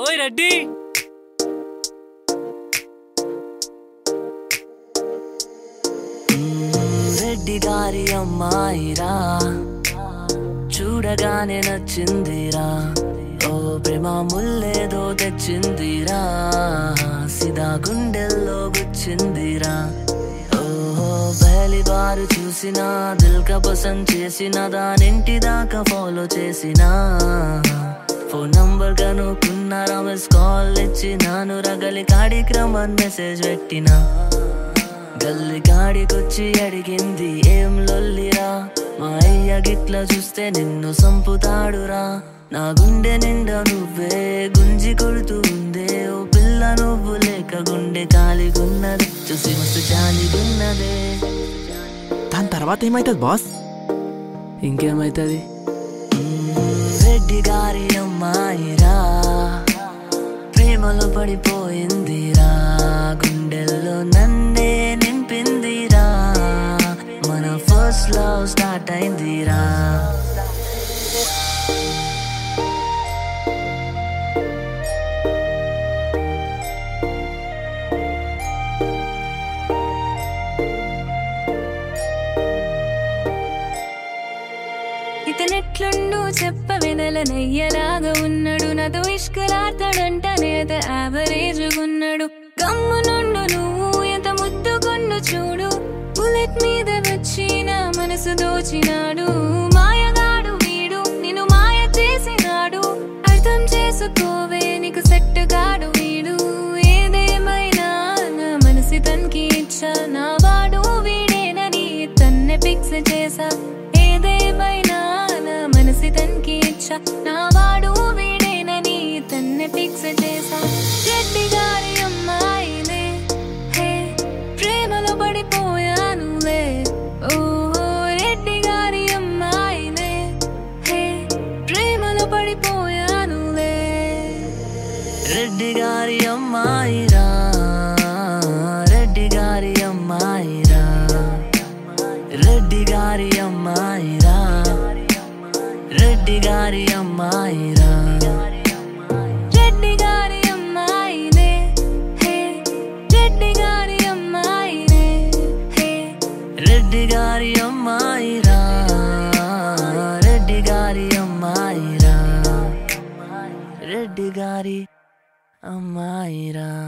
ఓయ్ రెడ్డి రెడ్డి గారి అమ్మాయిరా చూడగానే నచ్చిందిరా ఓ ప్రేమ ముల్లేదో తెచ్చిందిరా సిదా గుండెల్లో గుచ్చిందిరా ఓహో పహలి బారు చూసిన దిల్ కా పసంద్ చేసిన దానింటి దాకా ఫాలో చేసిన ఫోన్ నంబర్ కనుక్కున్నారా మిస్ కాల్ ఇచ్చినాను రగలి కాడికి రమ్మని మెసేజ్ పెట్టినా గల్లి కాడికొచ్చి అడిగింది ఏం లొల్లిరా మా అయ్య గిట్ల చూస్తే నిన్ను సంపుతాడురా నా గుండె నిండా నువ్వే గుంజి కొడుతూ ఉందే ఓ పిల్ల నువ్వు లేక గుండె కాలిగున్నది చూసి మస్తు చాలిగున్నదే దాని తర్వాత ఏమైతుంది బాస్ ఇంకేమైతుంది రెడ్డి గారి అమ్మాయిరా ప్రేమలో పడిపోయిందిరా గుండెల్లో నన్నే నింపిందిరా మన ఫస్ట్ లవ్ స్టార్ట్ అయిందిరా ఇతనెట్లుండు చెప్ప వెనల నెయ్యలాగా ఉన్నాడు నాతో ఇష్కలాడతాడంట నేత యావరేజ్ ఉన్నాడు గమ్ము నుండు నువ్వు ఎంత ముద్దుకొండు చూడు బుల్లెట్ మీద వచ్చి నా మనసు దోచినాడు మాయగాడు వీడు నిన్ను మాయ చేసినాడు అర్థం చేసుకోవే నీకు సెట్ గాడు వీడు ఏదేమైనా నా మనసి తనకి ఇచ్చా నా వాడు వీడేనని తన్నే ఫిక్స్ చేసా ఏదేమైనా నా మనసి తనకి ఇచ్చా నా వాడు వీడేనని తన్నే ఫిక్స్ చేసా రెడ్డి గారి అమ్మాయిలే హే ప్రేమలో పడిపోయానులే ఓహో రెడ్డి గారి అమ్మాయిలే హే ప్రేమలో పడిపోయానులే రెడ్డి గారి అమ్మాయిరా రెడ్డి గారి అమ్మాయిరా రెడ్డి గారి అమ్మాయిరా రెడ్డి గారి అమ్మాయిరా రెడ్డి గారి అమ్మాయిలే హే రెడ్డి గారి అమ్మాయిలే హే రెడ్డి గారి అమ్మాయిరా రెడ్డి గారి అమ్మాయిరా రెడ్డి గారి అమ్మాయిరా